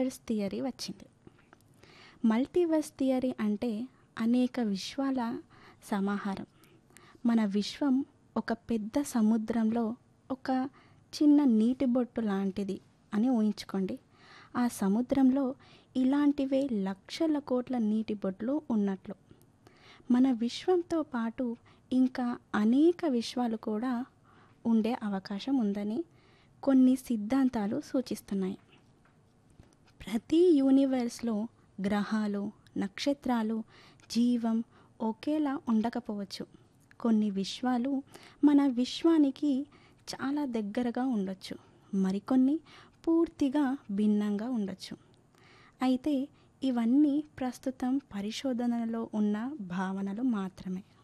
multiverse theory వచ్చింది multiverse theory అంటే అనేక విశ్వాల సమాహారం మన విశ్వం ఒక పెద్ద సముద్రంలో ఒక చిన్న నీటి బొట్టు లాంటిది అని ఊహించుకోండి ఆ సముద్రంలో ఇలాంటివే లక్షల కోట్ల నీటి బొట్లు ఉన్నట్లు మన విశ్వంతో పాటు ఇంకా అనేక విశ్వాలు కూడా ఉండే అవకాశం ఉందని కొన్ని సిద్ధాంతాలు సూచిస్తున్నాయి ప్రతి యూనివర్స్లో గ్రహాలు నక్షత్రాలు జీవం ఒకేలా ఉండకపోవచ్చు కొన్ని విశ్వాలు మన విశ్వానికి చాలా దగ్గరగా ఉండొచ్చు మరికొన్ని పూర్తిగా భిన్నంగా ఉండొచ్చు అయితే ఇవన్నీ ప్రస్తుతం పరిశోధనలో ఉన్న భావనలు మాత్రమే